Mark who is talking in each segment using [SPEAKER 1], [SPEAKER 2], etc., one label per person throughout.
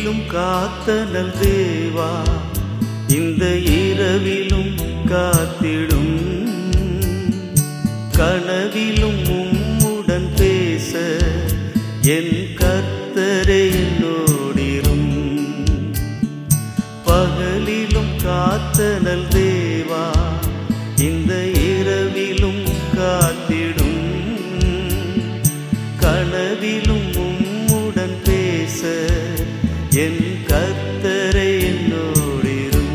[SPEAKER 1] பகலிலும் காத்தனல் தேவா இந்த இரவிலும் காத்திடும் கனவிலும் உம்முடன் பேச என் கர்த்தரே என்னோடிரும் பகலிலும் காத்தனல் தேவா இந்த இரவிலும் காத்திடும் கனவிலும் உம்முடன் பேச என் கர்த்தரை என்னோடிரும்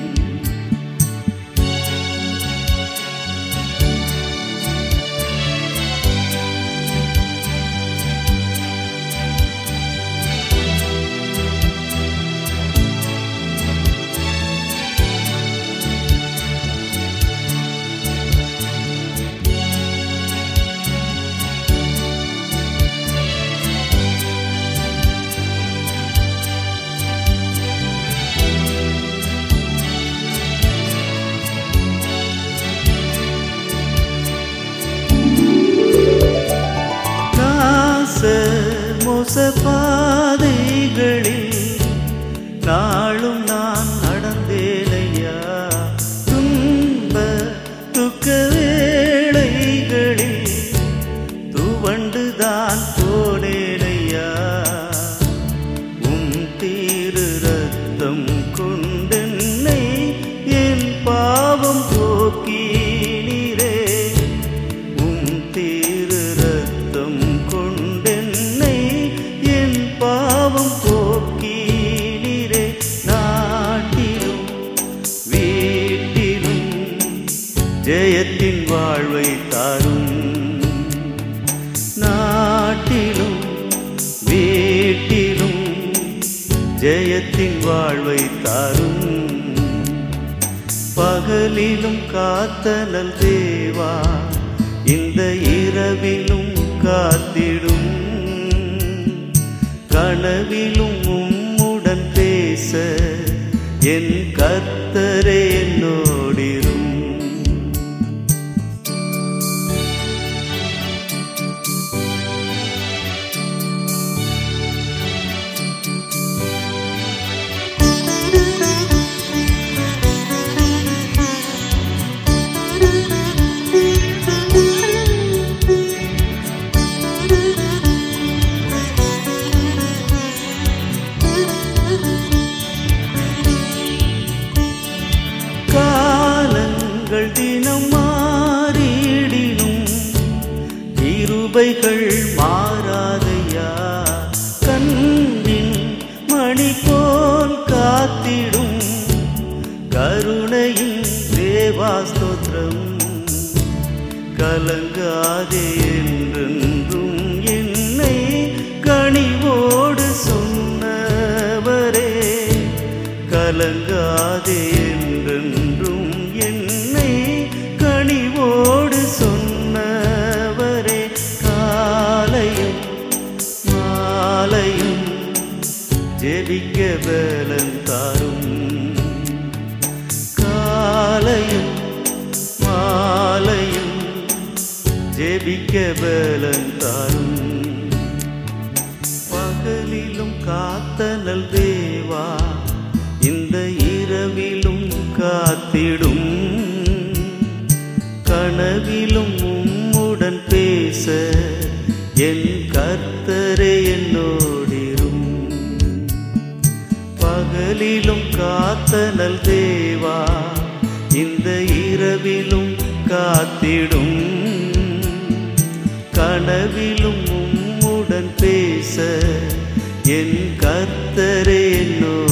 [SPEAKER 1] நாச மோச பாதைகளில் நாளும் நான் நடந்தேனையா துன்ப துக்க வேளைகளில் துவண்டுதான் போனேனையா உம் தீரு ரத்தம் கொண்டென்னை என் பாவம் போக்கீரே உம் தீரு ரத்தம் கொண்டென்னை என் பாவம் போக்கீரே நாட்டிலும் வீட்டிலும் ஜெயத்தின் வாழ்வை தாரும் நாட்டிலும் வீட்டிலும் ஜெயத்தின் வாழ்வை தாரும் பகலிலும் காத்தனல் தேவா இந்த இரவிலும் காத்திடும் கனவிலும் உம்முடன் பேச என் கர்த்தரே என்னோடிரும் காலங்கள் தினம் மாறிடினும் இருபைகள் மாறாதையா கண்ணின் மணி போல் காத்திடும் கருணையின் தேவாஸ்தோத்திரம் கலங்காதே என்றென்றும் என்னை கனிவோடு சொன்னவரே கலங்காதே என்றென்றும் என்னை கனிவோடு சொன்னவரே காலையும் மாலையும் ஜெபிக்க பலன் தாரும் காலையும் மாலையும் ஜெபிக்க பலன் தாரும் பகலிலும் காத்தனல் தேவா இந்த இரவிலும் காத்திடும் கனவிலும் உம்முடன் பேச என் கர்த்தரே என்னோடிரும் பகலிலும் காத்தனல் தேவா இந்த இரவிலும் காத்திடும் கனவிலும் உம்முடன் பேச என் கர்த்தரே என்னோடிரும்